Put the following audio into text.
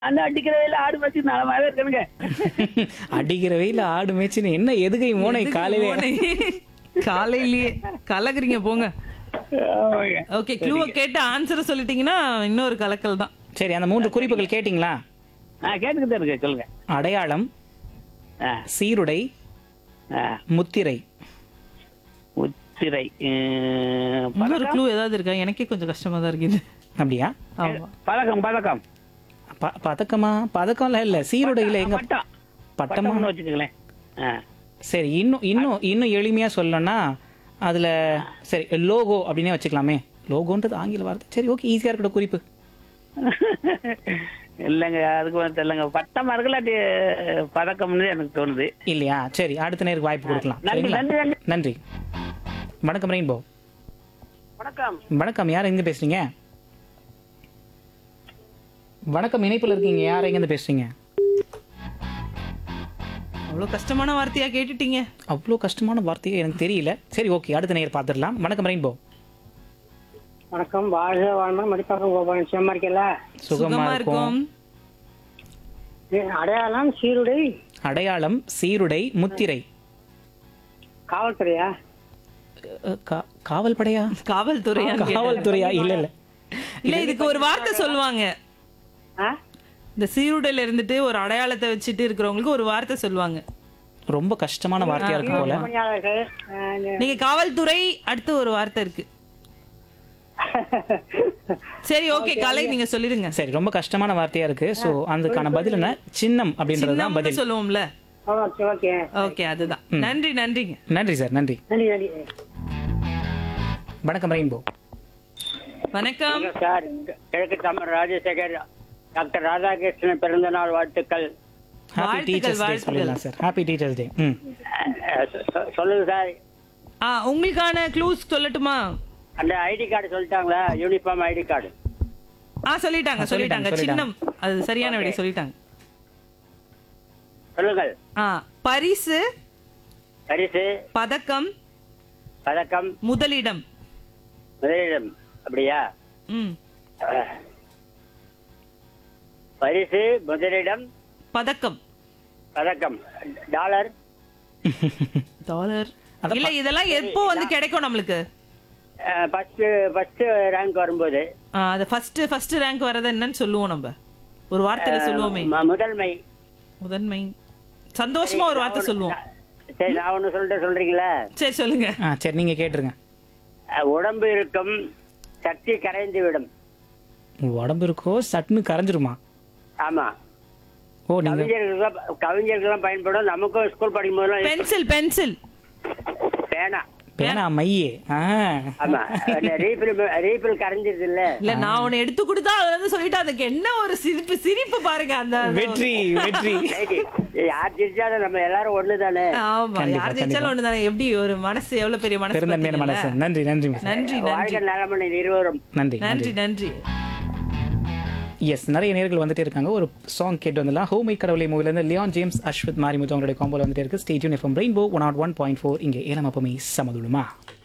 அந்த அடிக்கிற வேலை ஆடு வச்சு நலமாவே இருக்கணுங்க அடிக்கிற வெயில ஆடு மேய்ச்சின்னு என்ன எதுகை மோனை காலையில மோனை. காலையிலேயே கலக்குறீங்க போங்க ஆமாங்க. ஓகே க்ளூவை கேட்டு ஆன்சரை சொல்லிட்டீங்கன்னா இன்னொரு கலக்கல் தான் சரி அந்த மூன்று குறிப்புகள் கேட்டிங்களா ஆ கேட்டுக்கிட்டு இருக்கு சொல்லுங்க அடையாளம் ஆ, சீருடை ஆ, முத்திரை முத்திரை உம், இன்னொரு க்ளூ ஏதாவது இருக்கா எனக்கே கொஞ்சம் கஷ்டமா தான் இருக்குது அப்படியா ஆமா பதக்கம் பதக்கம் ப- பதக்கமா பதக்கம்லாம் இல்ல சீருடையில எங்க பட்டம் பட்டமா பட்டம்னு வச்சுக்கங்களேன் ஆ, சரி இன்னும் இன்னும் இன்னும் எளிமையா சொல்லணும்னா அதுல சரி லோகோ அப்படின்னே வச்சுக்கலாமே லோகோன்றது ஆங்கில வார்த்தை சரி ஓகே ஈஸியா இருக்கட்டும் குறிப்பு இல்லைங்க அதுக்கு வந்து தெரியலங்க பட்டமா இருக்கலாட்டி பதக்கம்னு எனக்கு தோணுது இல்லையா சரி அடுத்த நேருக்கு வாய்ப்பு கொடுக்கலாம் நன்றி சரிங்களா நன்றி நன்றி நன்றி வணக்கம் ரெயின்போ வணக்கம் வணக்கம் யார் எங்க பேசுறீங்க வணக்கம் இணைப்புல இருக்கீங்க யார் எங்க இருந்து பேசுறீங்க அவ்வளவு கஷ்டமான வார்த்தையா கேட்டுட்டீங்க அவ்வளோ கஷ்டமான வார்த்தையே எனக்கு தெரியல சரி ஓகே அடுத்த நேர் பார்த்துடலாம் வணக்கம் ரெயின்போ வணக்கம் வாழ்க வாழ்மா மடிப்பாக்கம் கோபாலன் சும்மா இருக்கல சுகமா இருக்கும் அடையாளம் சீருடை அடையாளம் சீருடை முத்திரை காவல்துறையா அஹ், கா- காவல் படையா காவல்துறையா காவல்துறையா இல்ல இல்ல இல்ல இதுக்கு ஒரு வார்த்தை சொல்லுவாங்க ஆ? இந்த சீருடையில இருந்துட்டு ஒரு அடையாளத்தை வச்சுட்டு இருக்கிறவங்களுக்கு ஒரு வார்த்தை சொல்லுவாங்க ரொம்ப கஷ்டமான வார்த்தையா இருக்கு போல பணியாளர்கள் ஆ, இந்த- நீங்க காவல்துறை அடுத்து ஒரு வார்த்தை இருக்கு சரி ஓகே கலை நீங்க சொல்லிடுங்க சரி ரொம்ப கஷ்டமான வார்த்தையா இருக்கு சோ அதுக்கான பதில் என்ன சின்னம் அப்படின்றது தான் சின்னம்னு பதில் சொல்லுவோம்ல ஓ, சரி, ஓகே ஓகே அதுதான் நன்றி நன்றிங்க நன்றி சார் நன்றி நன்றி நன்றி வணக்கம் ரெயின்போ வணக்கம் சார் கிழக்கு தமிழ் ராஜசேகர் டாக்டர் ராதாகிருஷ்ணன் பிறந்த நாள் வாழ்த்துக்கள் ஹாப்பி வாழ்த்துக்கள், டீச்சர்ஸ் டே வாழ்த்துக்கள். சொல்லிடலாம் சார் ஹாப்பி டீச்சர்ஸ் டே ம் அஹ், சொ- சொ- சொல்லுங்க சார் ஆ உங்களுக்கான க்ளூஸ் சொல்லட்டுமா அந்த ஐடி கார்டு சொல்லிட்டாங்களா யூனிஃபார்ம் ஐடி கார்டு ஆ சொல்லிட்டாங்க சொல்லிட்டாங்க சொல்லிட்டாங்க. சின்னம் அது சரியான விடை சொல்லிட்டாங்க சொல்லுங்கள் ஆ பரிசு பரிசு பதக்கம் பதக்கம் முதலிடம் முதலிடம் அப்படியா ம் அஹ். பரிசு முதலிடம் பதக்கம் பதக்கம் டாலர் டாலர் அத இல்ல இதெல்லாம் எப்போ வந்து கிடைக்கும் நம்மளுக்கு ஃபர்ஸ்ட் ஃபர்ஸ்ட் ரேங்க் வரும்போது ஆ, அது ஃபர்ஸ்ட் ஃபர்ஸ்ட் ரேங்க் வரது என்னன்னு சொல்லுவோம் நம்ம ஒரு வார்த்தையில சொல்லுவோமே ம- முதன்மை முதன்மை சந்தோஷமா ஒரு வார்த்தை சொல்லுவோம் சரி நான் ஒண்ணு சொல்லிட்டு சொல்றீங்களா சரி சொல்லுங்க ஆ சரி நீங்க கேட்டுருங்க அஹ், உடம்பு இருக்கும் சக்தி கரைந்து விடும் உடம்பு இருக்கோ சட்டுன்னு கரைஞ்சிருமா ஆமா ஓ நீங்க கவிஞர்களுக்கு கவிஞர்களுக்கெல்லாம் பயன்படும் நமக்கும் ஸ்கூல் படிக்கும் போதெல்லாம் பென்சில் பென்சில் பேனா பேனா மையே ஆ ஆமா ரீஃபில் ரீஃபில் கரைஞ்சிருது இல்ல இல்ல நான் உன்னை எடுத்து கொடுத்தா அதுல இருந்து சொல்லிட்டு அதுக்கு என்ன ஒரு சிரிப்பு சிரிப்பு பாருங்க அந்த வெற்றி வெற்றி யார் சிரிச்சாலும் நம்ம எல்லாரும் ஒண்ணு தானே ஆமா கண்டிப்பா, யார் ஜெயிச்சாலும் ஒண்ணுதானே எப்படி ஒரு மனசு எவ்வளவு பெரிய மனசு பெருந்தன்மையான பாத்தீங்களா? மனசு நன்றி நன்றி மிஸ். நன்றி நன்றி வாழ்க்கை நலமணி இருவரும் நன்றி நன்றி நன்றி எஸ் நிறைய நேர்கள் வந்துட்டே இருக்காங்க ஒரு சாங் கேட்டு வந்துடலாம் ஹோமை கடவுளை மூவில இருந்து லியான் ஜேம்ஸ் அஸ்வத் மாரிமுத்து அவங்களுடைய காம்போல வந்துட்டே இருக்கு stage FM rainbow one nought one point four இங்கே ஏலம் அப்பமே சமதுடுமா